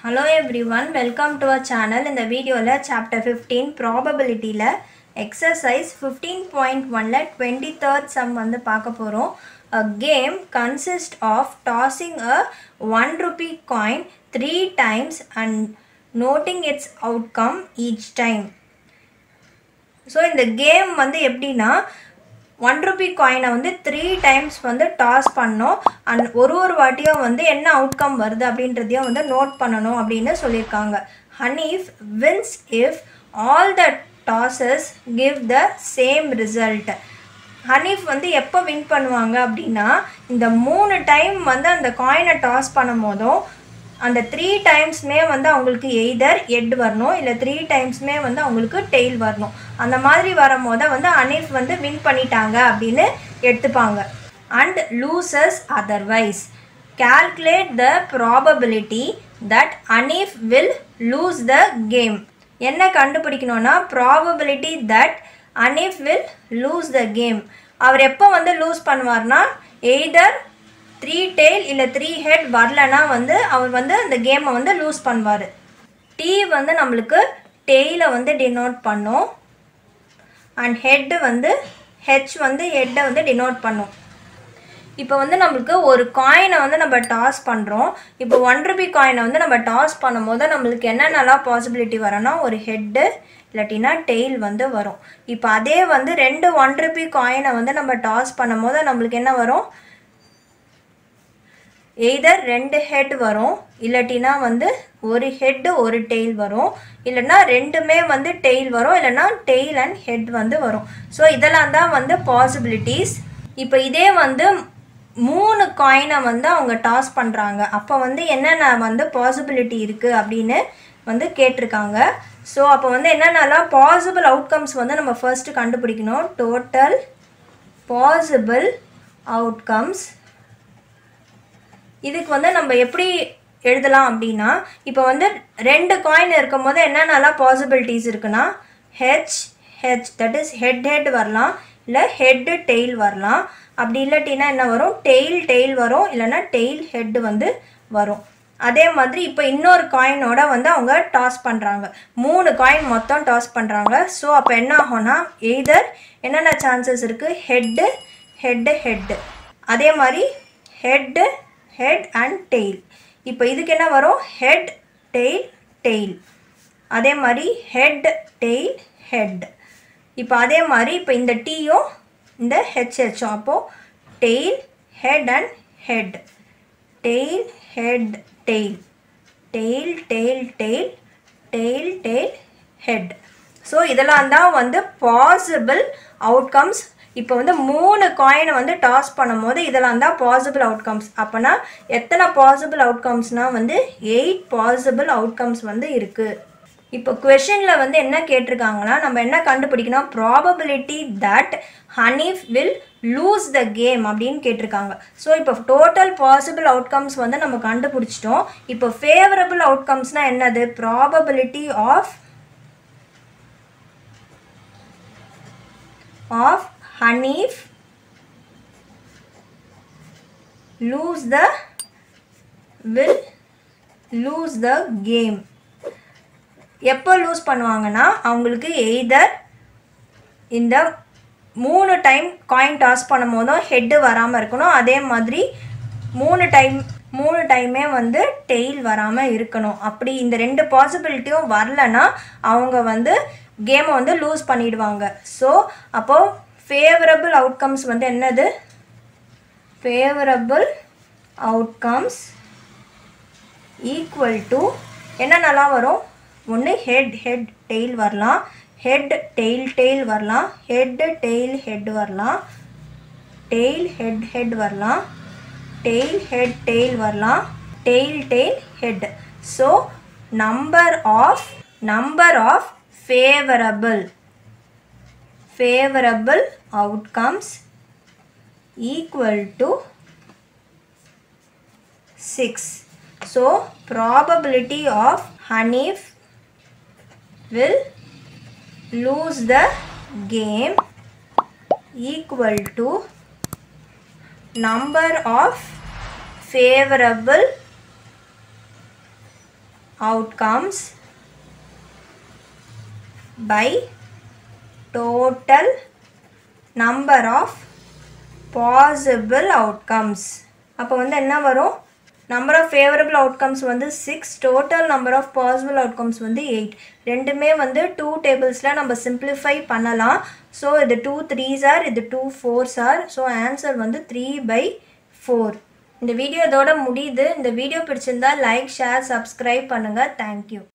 hello everyone welcome to our channel இந்த வீடியோவில் chapter fifteen ப்ராபபிலிட்டியில் எக்ஸசைஸ் ஃபிஃப்டீன் பாயிண்ட் ஒனில் டுவெண்ட்டி தேர்ட் சம் வந்து பார்க்க போகிறோம் a game consist of tossing a one rupee coin three times and noting its outcome each time so இந்த game வந்து எப்படின்னா ஒன் ருபி காயினை வந்து த்ரீ டைம்ஸ் வந்து டாஸ் பண்ணோம் அண்ட் ஒரு ஒரு வாட்டியும் வந்து என்ன அவுட்கம் வருது அப்படின்றதையும் வந்து நோட் பண்ணணும் அப்படின்னு சொல்லியிருக்காங்க Hanif wins if all the tosses give the same result Hanif வந்து எப்போ வின் பண்ணுவாங்க அப்படின்னா இந்த மூணு டைம் வந்து அந்த காயினை டாஸ் பண்ணும் போதும் அந்த த்ரீ டைம்ஸ்மே வந்து அவங்களுக்கு எய்தர் எட் வரணும் இல்லை த்ரீ டைம்ஸ்மே வந்து அவங்களுக்கு டெய்ல் வரணும் அந்த மாதிரி வரும்போது வந்து அனீஃப் வந்து வின் பண்ணிட்டாங்க அப்படின்னு எடுத்துப்பாங்க and loses otherwise calculate the probability that Hanif will lose the game என்ன கண்டுபிடிக்கணும்னா probability that Hanif will lose the game அவர் எப்போ வந்து லூஸ் பண்ணுவார்னா எய்தர் த்ரீ டெய்ல் இல்லை த்ரீ ஹெட் வரலனா வந்து அவர் வந்து அந்த கேமை வந்து லூஸ் பண்ணுவார் டி வந்து நம்மளுக்கு டெய்லை வந்து டினோட் பண்ணும் அண்ட் ஹெட்டு வந்து ஹெச் வந்து ஹெட்டை வந்து டினோட் பண்ணும் இப்போ வந்து நம்மளுக்கு ஒரு காயினை வந்து நம்ம டாஸ் பண்ணுறோம் இப்போ ஒன் ருபி காயினை வந்து நம்ம டாஸ் பண்ணும்போது நம்மளுக்கு என்னென்னலாம் பாசிபிலிட்டி வரும்னா ஒரு ஹெட்டு இல்லாட்டினா டெய்ல் வந்து வரும் இப்போ அதே வந்து ரெண்டு ஒன் ருபி காயினை வந்து நம்ம டாஸ் பண்ணும்போது நம்மளுக்கு என்ன வரும் எய்தர் ரெண்டு ஹெட் வரும் இல்லாட்டினா வந்து ஒரு ஹெட்டு ஒரு டெய்ல் வரும் இல்லைன்னா ரெண்டுமே வந்து டெய்ல் வரும் இல்லைன்னா டெய்ல் அண்ட் ஹெட் வந்து வரும் ஸோ இதெல்லாம் தான் வந்து பாசிபிலிட்டிஸ் இப்போ இதே வந்து மூணு காயினை வந்து அவங்க டாஸ் பண்ணுறாங்க அப்போ வந்து என்னென்ன வந்து பாசிபிலிட்டி இருக்குது அப்படின்னு வந்து கேட்டிருக்காங்க ஸோ அப்போ வந்து என்னென்னலாம் பாசிபிள் அவுட்கம்ஸ் வந்து நம்ம ஃபர்ஸ்ட்டு கண்டுபிடிக்கணும் டோட்டல் பாசிபிள் அவுட்கம்ஸ் இதுக்கு வந்து நம்ம எப்படி எழுதலாம் அப்படின்னா இப்போ வந்து ரெண்டு காயின் இருக்கும் போது என்னென்னலாம் பாசிபிலிட்டிஸ் இருக்குன்னா H H that is head head வரலாம் இல்லை ஹெட்டு டெய்ல் வரலாம் அப்படி இல்லாட்டினா என்ன வரும் டெய்ல் டெய்ல் வரும் இல்லைன்னா டெய்ல் ஹெட் வந்து வரும் அதே மாதிரி இப்போ இன்னொரு காயினோட வந்து அவங்க டாஸ் பண்ணுறாங்க மூணு காயின் மொத்தம் டாஸ் பண்ணுறாங்க ஸோ அப்போ என்ன ஆகும்னா எய்தர் என்னென்ன சான்சஸ் இருக்குது ஹெட்டு ஹெட்டு ஹெட்டு அதே மாதிரி ஹெட்டு ஹெட் அண்ட் டெய்ல் இப்போ இதுக்கு என்ன வரும் ஹெட் டெய்ல் டெய்ல் அதே மாதிரி ஹெட் டெய்ல் ஹெட் இப்போ அதே மாதிரி இப்போ இந்த டீயும் இந்த ஹெச்ஹெச்சும் அப்போது tail head and head tail head tail tail tail tail tail tail head so இதெல்லாம் தான் வந்து பாசிபிள் அவுட்கம்ஸ் இப்போ வந்து மூணு காயினை வந்து டாஸ் பண்ணும்போது இதெல்லாம் தான் பாசிபிள் அவுட்கம்ஸ் அப்போனா எத்தனை பாசிபிள் அவுட்கம்ஸ்னால் வந்து எயிட் பாசிபிள் அவுட்கம்ஸ் வந்து இருக்குது இப்போ கொஷனில் வந்து என்ன கேட்டிருக்காங்கன்னா நம்ம என்ன கண்டுபிடிக்கணும் probability that Hanif will lose the game அப்படின்னு கேட்டிருக்காங்க ஸோ இப்போ டோட்டல் பாசிபிள் அவுட்கம்ஸ் வந்து நம்ம கண்டுபிடிச்சிட்டோம் இப்போ ஃபேவரபிள் அவுட்கம்ஸ்னால் என்னது probability of of Hanif lose the will lose the game எப்போ லூஸ் பண்ணுவாங்கன்னா அவங்களுக்கு எய்தர் இந்த மூணு டைம் காயின் டாஸ் பண்ணும் போதும் ஹெட்டு வராமல் இருக்கணும் அதே மாதிரி மூணு டைம் மூணு டைமே வந்து டெய்ல் வராமல் இருக்கணும் அப்படி இந்த ரெண்டு பாசிபிலிட்டியும் வரலன்னா அவங்க வந்து கேமை வந்து லூஸ் பண்ணிடுவாங்க ஸோ அப்போது ஃபேவரபிள் அவுட்கம்ஸ் வந்து என்னது ஃபேவரபிள் அவுட்கம்ஸ் ஈக்குவல் டு என்னென்னலாம் வரும் ஒன்று ஹெட் ஹெட் டெய்ல் வரலாம் ஹெட் டெய்ல் டெய்ல் வரலாம் ஹெட் டெய்ல் ஹெட் வரலாம் டெய்ல் ஹெட் ஹெட் வரலாம் டெய்ல் ஹெட் டெய்ல் வரலாம் tail tail head so number of number of favourable favourable outcomes equal to six so probability of Hanif will lose the game equal to number of favorable outcomes by total number of possible outcomes அப்போ வந்து என்ன வரும் number of favourable outcomes வந்து six total number of possible outcomes வந்து eight ரெண்டுமே வந்து two டேபிள்ஸில் நம்ம சிம்பிளிஃபை பண்ணலாம் ஸோ இது டூ த்ரீஸ் ஆர் இது two fours are so answer வந்து த்ரீ பை ஃபோர் இந்த வீடியோ இதோட முடியுது இந்த வீடியோ பிடிச்சிருந்தா லைக் ஷேர் சப்ஸ்கிரைப் பண்ணுங்கள் தேங்க்யூ